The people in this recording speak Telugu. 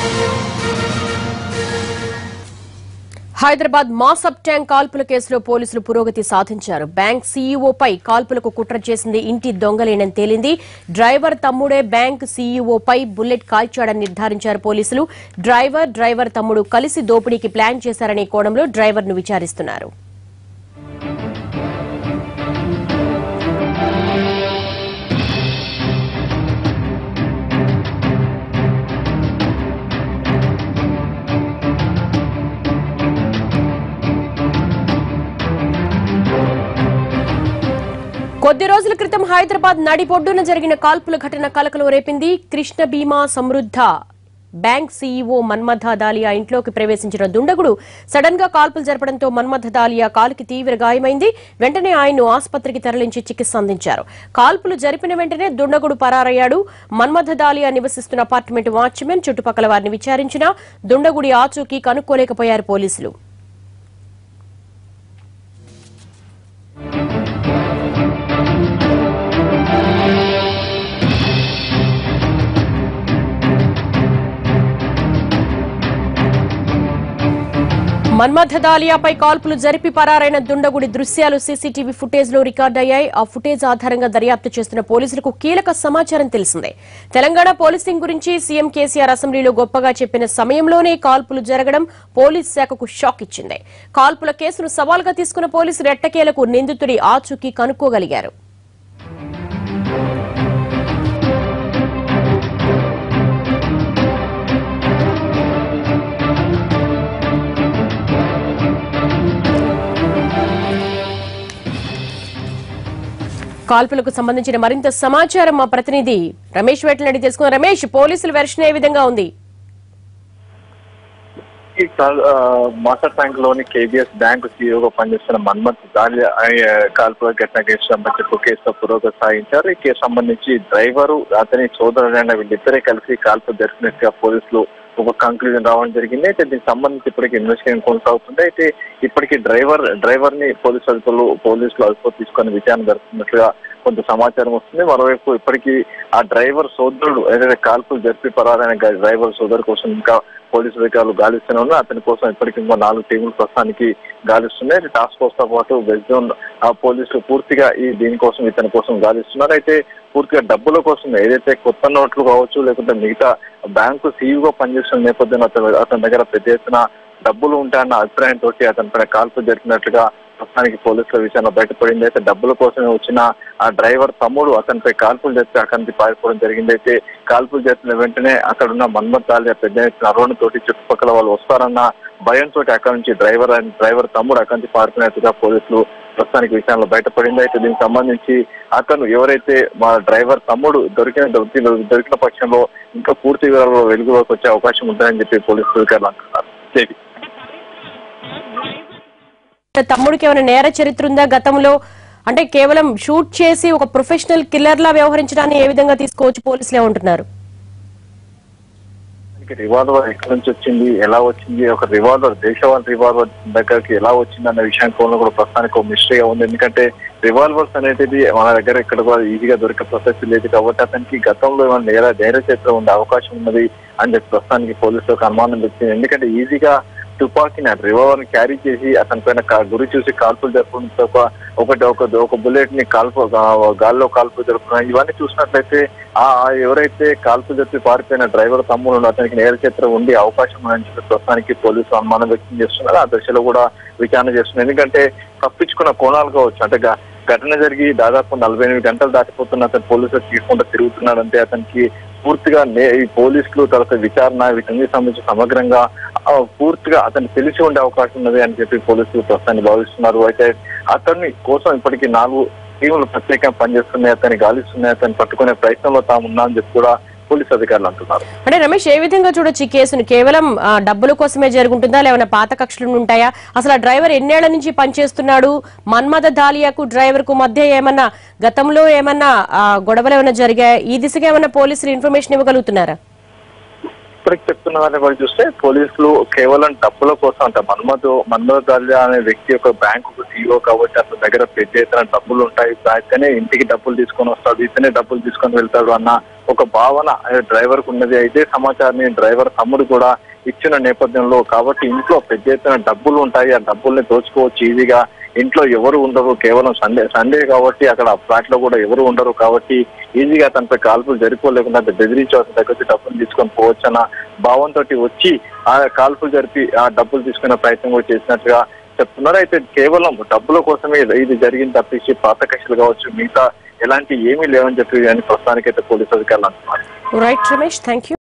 హైదరాబాద్ మాసప్ ట్యాంక్ కాల్పుల కేసులో పోలీసులు పురోగతి సాధించారు బ్యాంక్ సీఈఓపై కాల్పులకు కుట్ర చేసింది ఇంటి దొంగలేనని తేలింది డ్రైవర్ తమ్ముడే బ్యాంక్ సీఈఓపై బుల్లెట్ కాల్చాడని నిర్ధారించారు పోలీసులు డ్రైవర్ డ్రైవర్ తమ్ముడు కలిసి దోపిడీకి ప్లాన్ చేశారనే కోణంలో డ్రైవర్ను విచారిస్తున్నారు కొద్ది రోజుల క్రితం హైదరాబాద్ నడిబొడ్డున జరిగిన కాల్పుల ఘటన కలకలం రేపింది కృష్ణ బీమా సమృద్ధ బ్యాంక్ సీఈఓ మన్మథ దాలియా ఇంట్లోకి ప్రవేశించిన దుండగుడు సడన్ గా కాల్పులు జరపడంతో మన్మథ దాలియా కాలుకి తీవ్ర గాయమైంది వెంటనే ఆయన్ను ఆసుపత్రికి తరలించి చికిత్స అందించారు కాల్పులు జరిపిన వెంటనే దుండగుడు పరారయ్యాడు మన్మథ దాలియా నివసిస్తున్న అపార్ట్మెంట్ వాచ్మెన్ చుట్టుపక్కల వారిని విచారించినా దుండగుడి ఆచూకీ కనుక్కోలేకపోయారు పోలీసులు మన్మథ దాలియాపై కాల్పులు జరిపి పరారైన దుండగుడి దృశ్యాలు సీసీటీవీ ఫుటేజ్ లో రికార్డయ్యాయి ఆ ఫుటేజ్ ఆధారంగా దర్యాప్తు చేస్తున్న పోలీసులకు కీలక సమాచారం తెలిసిందే తెలంగాణ పోలీసింగ్ గురించి సీఎం కేసీఆర్ అసెంబ్లీలో గొప్పగా చెప్పిన సమయంలోనే కాల్పులు జరగడం పోలీస్ శాఖకు షాక్ ఇచ్చింది కాల్పుల కేసును సవాల్గా తీసుకున్న పోలీసులు ఎట్టకేలకు నిందితుడి ఆచూకీ కనుక్కోగలిగారు కాల్పులకు సంబంధించిన మరింత సమాచారం మా ప్రతినిధి రమేష్ వేటలని తెలుసుకున్న రమేష్ పోలీసుల వెర్షన్ ఏ విధంగా ఉంది ఈ కాల్- ఆ, మాస్టర్ బ్యాంక్ లోని కేబిఎస్ బ్యాంక్ సీఈఓగా పనిచేస్తున్న మన్మత్ దాలి కాల్పుల ఘటన కేసు సంబంధించి కేసులో పురోగతి సాగించారు ఈ కేసు సంబంధించి డ్రైవరు అతని సోదరుడైన వీళ్ళిద్దరే కలిసి కాల్పులు జరిపినట్టుగా పోలీసులు ఒక కంక్లూజన్ రావడం జరిగింది అయితే దీనికి సంబంధించి ఇప్పటికీ ఇన్వెస్టిగేషన్ కొనసాగుతుంది అయితే ఇప్పటికీ డ్రైవర్ డ్రైవర్ ని పోలీసు అధికారులు పోలీసులు అదుపు తీసుకొని విచారణ జరుపుతున్నట్లుగా కొంత సమాచారం వస్తుంది మరోవైపు ఇప్పటికీ ఆ డ్రైవర్ సోదరుడు ఏదైతే కాల్పులు జరిపి పరారైన గా- డ్రైవర్ సోదరు కోసం ఇంకా పోలీసు అధికారులు గాలిస్తూనే ఉన్నారు అతని కోసం ఇప్పటికీ ఇంకో నాలుగు టీములు ప్రస్తుతానికి గాలిస్తున్నాయి టాస్క్ ఫోర్స్ తో పాటు వెస్ట్ జోన్ ఆ పోలీసులు పూర్తిగా ఈ దీనికోసం ఇతని కోసం గాలిస్తున్నారు అయితే పూర్తిగా డబ్బుల కోసం ఏదైతే కొత్త నోట్లు కావచ్చు లేకుంటే మిగతా బ్యాంకు సీఈఓ పనిచేస్తున్న నేపథ్యంలో అతను అతని దగ్గర పెద్ద ఎత్తున డబ్బులు ఉంటాయన్న అభిప్రాయంతో అతని పైన కాల్పు జరిపినట్లుగా ప్రస్తుతానికి పోలీసుల విషయంలో బయటపడింది అయితే డబ్బుల కోసమే వచ్చిన ఆ డ్రైవర్ తమ్ముడు అతనిపై కాల్పులు జరిపి అక్కడి నుంచి పారిపోవడం జరిగింది అయితే కాల్పులు జరిపిన వెంటనే అక్కడ ఉన్న మన్మత్ తాలియా పెద్ద ఎత్తున అరుణ తోటి చుట్టుపక్కల వాళ్ళు వస్తారన్న భయంతో అక్కడి నుంచి డ్రైవర్ అండ్ డ్రైవర్ తమ్ముడు అక్కడి నుంచి పారిపోయినట్టుగా పోలీసులు ప్రస్తుతానికి విషయంలో బయటపడింది అయితే దీనికి సంబంధించి అతను ఎవరైతే మా డ్రైవర్ తమ్ముడు దొరికిన దొరికి దొరికిన పక్షంలో ఇంకా పూర్తి వివరాలు వెలుగులోకి వచ్చే అవకాశం ఉంటుందని చెప్పి పోలీసులు అధికారులు అంటున్నారు దేవి తమ్ముడికి ఏమైనా నేర చరిత్ర ఉందా గతంలో అంటే కేవలం షూట్ చేసి ఒక ప్రొఫెషనల్ కిల్లర్ లా వ్యవహరించడాన్ని ఏ విధంగా తీసుకోవచ్చు పోలీసులు ఏమంటున్నారు మనకి రివాల్వర్ ఎక్కడి నుంచి వచ్చింది ఎలా వచ్చింది ఒక రివాల్వర్ దేశవాళీ రివాల్వర్ దగ్గరికి ఎలా వచ్చింది అన్న విషయం కోణంలో కూడా ప్రస్తుతానికి ఒక మిస్టరీగా ఉంది ఎందుకంటే రివాల్వర్స్ అనేది మన దగ్గర ఇక్కడ కూడా ఈజీగా దొరికే ప్రసక్తి లేదు కాబట్టి అతనికి గతంలో ఏమైనా నేర నేర చరిత్ర ఉండే అవకాశం ఉన్నది అని చెప్పి ప్రస్తుతానికి పోలీసులకు అనుమానం వచ్చింది ఎందుకంటే ఈజీగా తుపాకీని రివాల్వర్ ని క్యారీ చేసి అతని పైన కా- గురి చూసి కాల్పులు జరపడంతో ఒక- ఒకటి ఒక ఒక బుల్లెట్ ని కాల్పు గా- గాల్లో కాల్పులు జరుపుతున్నాయి ఇవన్నీ చూసినట్లయితే ఆ ఆ ఎవరైతే కాల్పులు జరిపి పారిపోయిన డ్రైవర్ తమ్ముడు ఉన్నాడో అతనికి నేర చరిత్ర ఉండే అవకాశం ఉందని చెప్పి ప్రస్తుతానికి పోలీసులు అనుమానం వ్యక్తం చేస్తున్నారు ఆ దశలో కూడా విచారణ చేస్తున్నారు ఎందుకంటే తప్పించుకున్న కోణాలు కావచ్చు అంటే గ- ఘటన జరిగి దాదాపు నలభై ఎనిమిది గంటలు దాటిపోతున్న అతను పోలీసులు తీసుకుంటూ తిరుగుతున్నాడంటే అతనికి పూర్తిగా నే- ఈ పోలీసులు తర్వాత విచారణ వీటన్ని సంబంధించి సమగ్రంగా ఆ, పూర్తిగా అతను తెలిసి ఉండే అవకాశం ఉన్నది అని చెప్పి పోలీసులు ప్రస్తుతాన్ని భావిస్తున్నారు అయితే అతన్ని కోసం ఇప్పటికీ నాలుగు టీములు ప్రత్యేకంగా పనిచేస్తున్నాయి అతన్ని గాలిస్తున్నాయి అతన్ని పట్టుకునే ప్రయత్నంలో తాము ఉన్నా అని చెప్పి కూడా పోలీసు అధికారులు అంటున్నారు అంటే రమేష్ ఏ విధంగా చూడొచ్చు ఈ కేసును కేవలం ఆ, డబ్బుల కోసమే జరుగుంటుందా లేవన్నా పాత కక్షలు ఉంటాయా అసలు ఆ డ్రైవర్ ఎన్నేళ్ల నుంచి పనిచేస్తున్నాడు మన్మథ దాలియాకు డ్రైవర్ కు మధ్య ఏమన్నా గతంలో ఏమన్నా ఆ, గొడవలు ఏమైనా జరిగాయా ఈ దిశగా ఏమన్నా పోలీసులు ఇన్ఫర్మేషన్ ఇవ్వగలుగుతున్నారా ఇప్పటికి చెప్తున్న దాన్ని బట్టి చూస్తే పోలీసులు కేవలం డబ్బుల కోసం అంటే మన్మధు మన్మధ దాల్యా అనే వ్యక్తి యొక్క బ్యాంకు సీఈఓ కాబట్టి అతని దగ్గర పెద్ద ఎత్తున డబ్బులు ఉంటాయి అయితేనే ఇంటికి డబ్బులు తీసుకొని వస్తాడు ఇతనే డబ్బులు తీసుకొని వెళ్తాడు అన్న ఒక భావన డ్రైవర్ కు ఉన్నది అయితే సమాచారాన్ని డ్రైవర్ తమ్ముడు కూడా ఇచ్చిన నేపథ్యంలో కాబట్టి ఇంట్లో పెద్ద ఎత్తున డబ్బులు ఉంటాయి ఆ డబ్బుల్ని దోచుకోవచ్చు ఈజీగా ఇంట్లో ఎవరు ఉండరు కేవలం సండే సండే కాబట్టి అక్కడ ఫ్లాట్ లో కూడా ఎవరు ఉండరు కాబట్టి ఈజీగా తనపై కాల్పులు జరిపోలేకుండా బెదిరించవలసిన దగ్గర వచ్చి డబ్బులు తీసుకొని పోవచ్చన్న భావంతో వచ్చి ఆ కాల్పులు జరిపి ఆ డబ్బులు తీసుకునే ప్రయత్నం కూడా చేసినట్టుగా చెప్తున్నారు అయితే కేవలం డబ్బుల కోసమే ఇది జరిగింది తప్పించి పాత కక్షలు కావచ్చు మిగతా ఎలాంటి ఏమీ లేవని చెప్పి కానీ ప్రస్తుతానికైతే పోలీసు అధికారులు అంటున్నారు రైట్ రమేష్ థ్యాంక్ యూ